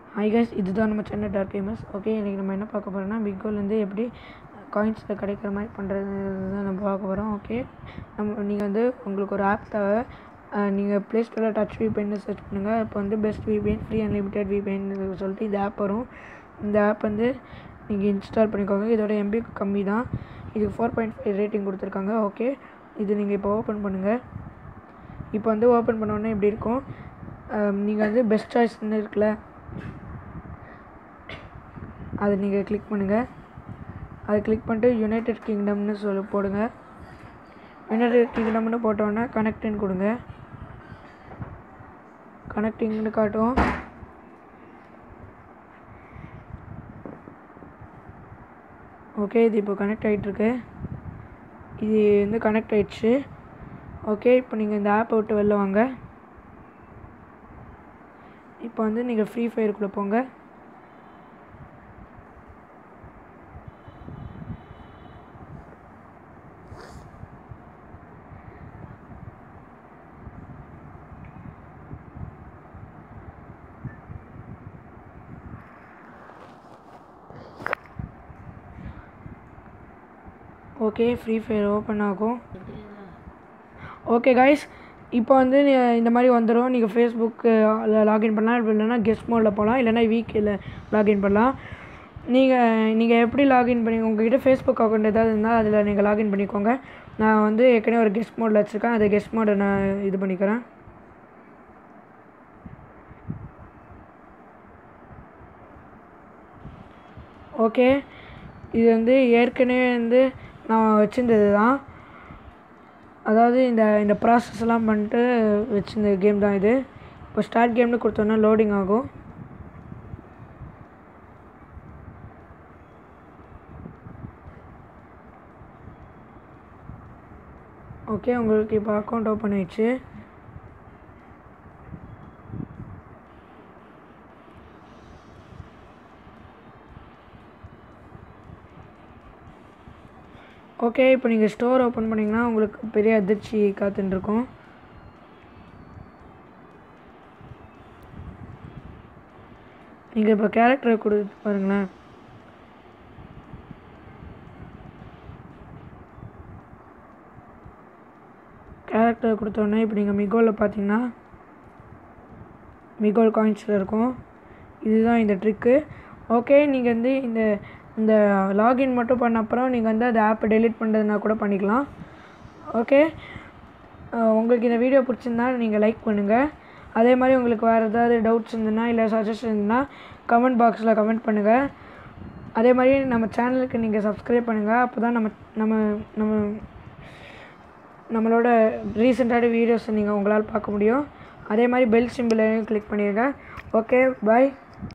hi guys இதுதான் நம்ம Chennai dark famous okay இன்றைக்கி நம்ம என்ன பார்க்க போகிறோம்னா பிக்கோலேருந்து எப்படி காயின்ஸில் கிடைக்கிற மாதிரி பண்ணுறது தான் நம்ம பார்க்க போகிறோம் ஓகே நம்ம நீங்கள் வந்து உங்களுக்கு ஒரு ஆப் தேவை நீங்கள் ப்ளே ஸ்டோரில் டச் விபிஎன்னு சர்ச் பண்ணுங்கள் இப்போ வந்து best VPN free unlimited VPN சொல்லிட்டு இந்த ஆப் வரும் இந்த ஆப் வந்து நீங்கள் இன்ஸ்டால் பண்ணிக்கோங்க இதோட எம்பி கம்மி தான் இது ஃபோர் பாயிண்ட் ஃபைவ் ரேட்டிங் கொடுத்துருக்காங்க ஓகே இது நீங்கள் இப்போ ஓப்பன் பண்ணுங்கள் இப்போ வந்து ஓப்பன் பண்ணோன்னே இப்படி இருக்கும் நீங்கள் வந்து பெஸ்ட் சாய்ஸ்னு இருக்குல்ல அதை நீங்கள் கிளிக் பண்ணுங்கள் அதை கிளிக் பண்ணிட்டு யுனைடெட் கிங்டம்னு சொல்லி போடுங்க யுனைடெட் கிங்டம்னு போட்டோன்னே கனெக்டின்னு கொடுங்க கனெக்டிங்னு காட்டும் ஓகே இது இப்போ கனெக்ட் ஆகிட்டுருக்கு இது வந்து கனெக்ட் ஆகிடுச்சு ஓகே இப்போ நீங்கள் இந்த ஆப்பை விட்டு வெளில வாங்க இப்போ வந்து நீங்கள் ஃப்ரீ ஃபயருக்குள்ளே போங்க ஓகே ஃப்ரீ ஃபயர் ஓப்பன் ஆகும் ஓகே கைஸ் இப்போ வந்து நீ- இந்த மாதிரி வந்துடும் நீங்கள் ஃபேஸ்புக்கு லாகின் பண்ணலாம் இப்படி இல்லைன்னா கெஸ்ட் மோடில் போகலாம் இல்லைன்னா வீக்கில் லாகின் பண்ணலாம் நீங்கள் நீங்கள் எப்படி லாகின் பண்ணி உங்ககிட்ட ஃபேஸ்புக் அக்கௌண்ட் ஏதாவது இருந்தால் அதில் நீங்கள் லாகின் பண்ணிக்கோங்க நான் வந்து ஏற்கனவே ஒரு கெஸ்ட் மோடில் வச்சுருக்கேன் அதை கெஸ்ட் மோடை நான் இது பண்ணிக்கிறேன் ஓகே இது வந்து ஏற்கனவே வந்து நான் வச்சுருந்தது தான் அதாவது இந்த இந்த ப்ராசஸ்லாம் பண்ணிட்டு வச்சிருந்த கேம் தான் இது இப்போ ஸ்டார்ட் கேம்னு கொடுத்தோன்னா லோடிங் ஆகும் ஓகே உங்களுக்கு இப்போ அக்கௌண்ட் ஓப்பன் ஆயிடுச்சு ஓகே இப்போ நீங்கள் ஸ்டோர் ஓப்பன் பண்ணிங்கன்னா உங்களுக்கு பெரிய அதிர்ச்சி காத்துன்னு இருக்கும் நீங்கள் இப்போ கேரக்டரை கொடுத்து பாருங்களேன் கேரக்டர் கொடுத்தோடனே இப்போ நீங்கள் மிகோவில் பார்த்தீங்கன்னா மிகோல் காயின்ஸில் இருக்கும் இதுதான் இந்த ட்ரிக்கு ஓகே நீங்கள் வந்து இந்த இந்த லாகின் மட்டும் பண்ண அப்புறம் நீங்கள் வந்து அந்த ஆப்பை டெலீட் பண்ணுறதுனா கூட பண்ணிக்கலாம் ஓகே உங்களுக்கு இந்த வீடியோ பிடிச்சிருந்தா நீங்கள் லைக் பண்ணுங்கள் அதே மாதிரி உங்களுக்கு வேறு ஏதாவது டவுட்ஸ் இருந்ததுன்னா இல்லை சஜஷன் இருந்ததுன்னா கமெண்ட் பாக்ஸில் கமெண்ட் பண்ணுங்கள் அதே மாதிரி நம்ம சேனலுக்கு நீங்கள் சப்ஸ்கிரைப் பண்ணுங்கள் அப்போ தான் நம்ம நம்ம நம்ம நம்மளோட ரீசெண்டான வீடியோஸை நீங்கள் உங்களால் பார்க்க முடியும் அதே மாதிரி பெல் சிம்பிளையும் கிளிக் பண்ணிடுங்க ஓகே பாய்